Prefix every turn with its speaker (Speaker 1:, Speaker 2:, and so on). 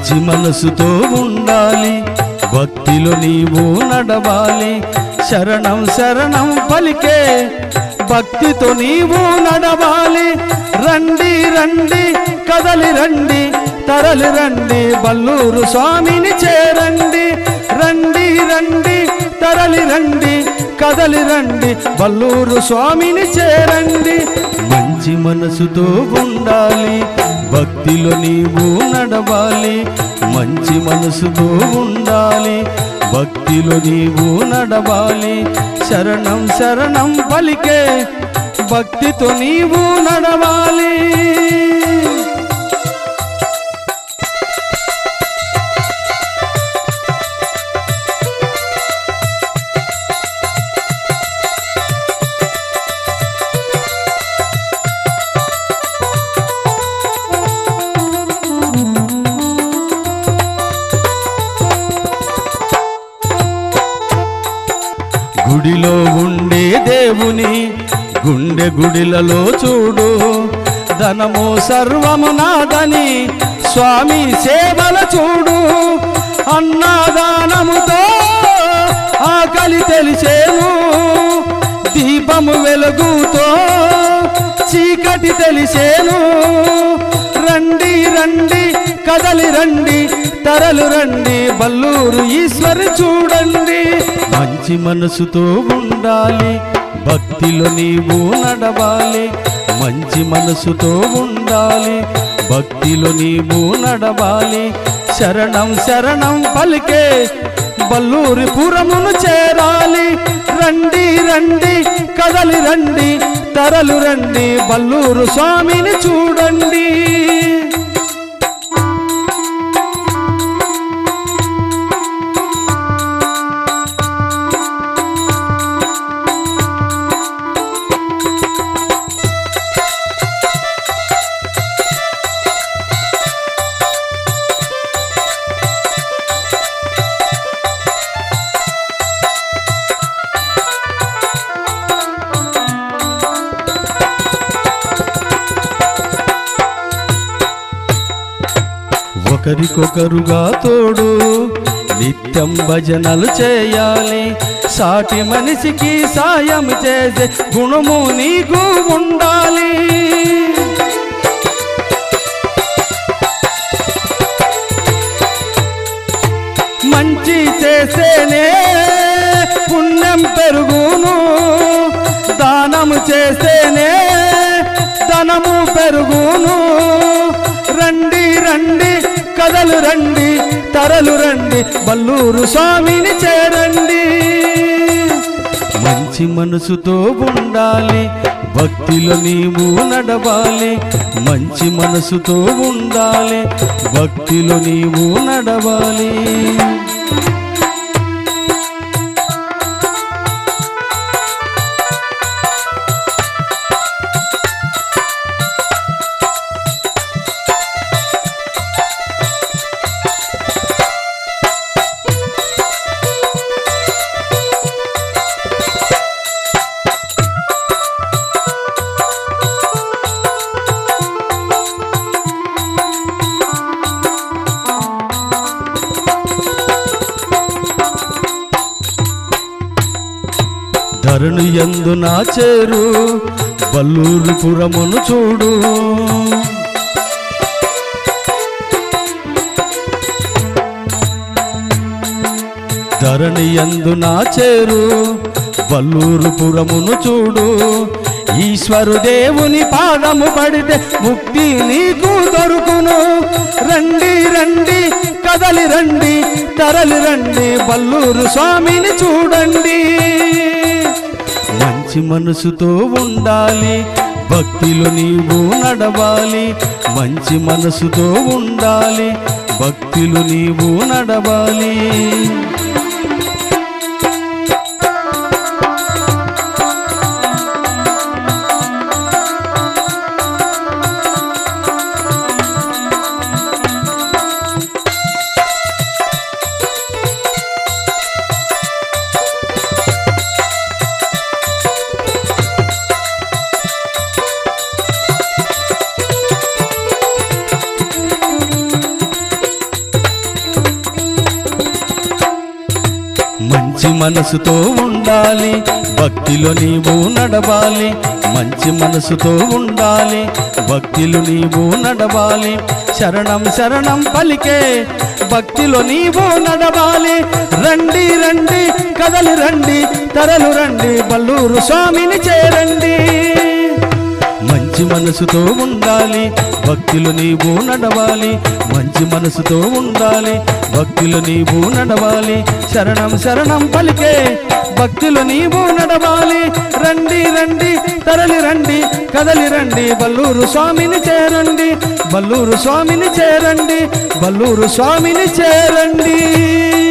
Speaker 1: మంచి మనసుతో ఉండాలి భక్తిలో నీవు నడవాలి శరణం శరణం పలికే భక్తితో నీవు నడవాలి రండి రండి కదలి రండి తరలి రండి బల్లూరు స్వామిని చేరండి రండి రండి తరలి రండి కదలి రండి బల్లూరు స్వామిని చేరండి మంచి మనసుతో ఉండాలి భక్తిలో నీవు నడవాలి మంచి మనసుతో ఉండాలి భక్తిలో నీవు నడవాలి శరణం శరణం పలికే భక్తితో నీవు నడవాలి గుడిలో ఉండే దేవుని గుండె గుడిలలో చూడు ధనము సర్వము నాదని స్వామి సేవల చూడు అన్నదానముతో ఆకలి తెలిసేను దీపము వెలుగుతో చీకటి తెలిసేను రండి రండి కదలి రండి తరలు రండి బల్లూరు ఈశ్వరి చూడండి మంచి మనసుతో ఉండాలి భక్తిలో నీవు నడవాలి మంచి మనసుతో ఉండాలి భక్తిలో నీవు నడవాలి శరణం శరణం పలికే బల్లూరి పురమును చేరాలి రండి రండి కదలి రండి తరలు రండి బల్లూరు స్వామిని చూడండి ఒకరికొకరుగా తోడు నిత్యం భజనలు చేయాలి సాటి మనిషికి సాయం చేసే గుణము నీకు ఉండాలి మంచి చేసేనే పుణ్యం పెరుగును దానము చేసేనే ధనము పెరుగును రండి రండి కదలు రండి తరలు రండి బల్లూరు స్వామిని చేరండి మంచి మనసుతో ఉండాలి భక్తిలో నీవు నడవాలి మంచి మనసుతో ఉండాలి భక్తిలో నీవు నడవాలి ధరణి ఎందు నా చేరు బల్లూరు పురమును చూడు ధరణి ఎందు నా చేరు బల్లూరు పురమును చూడు ఈశ్వరు దేవుని పాదము పడితే ముక్తి నీకు దొరుకును రండి రండి కదలి రండి తరలి రండి బల్లూరు స్వామిని చూడండి మంచి మనసుతో ఉండాలి భక్తిలో నీవు నడవాలి మంచి మనసుతో ఉండాలి భక్తిలో నీవు నడవాలి మనసుతో ఉండాలి భక్తిలో నీవు నడవాలి మంచి మనసుతో ఉండాలి భక్తిలో నీవు నడవాలి శరణం శరణం పలికే భక్తిలో నీవు నడవాలి రండి రండి కదలి రండి తరలు రండి బల్లూరు స్వామిని చేరండి మంచి మనసుతో ఉండాలి భక్తులు నీవు నడవాలి మంచి మనసుతో ఉండాలి భక్తులు నీవు నడవాలి శరణం శరణం పలికే భక్తులు నీవు నడవాలి రండి రండి తరలి రండి కదలి రండి బల్లూరు స్వామిని చేరండి బల్లూరు స్వామిని చేరండి బల్లూరు స్వామిని చేరండి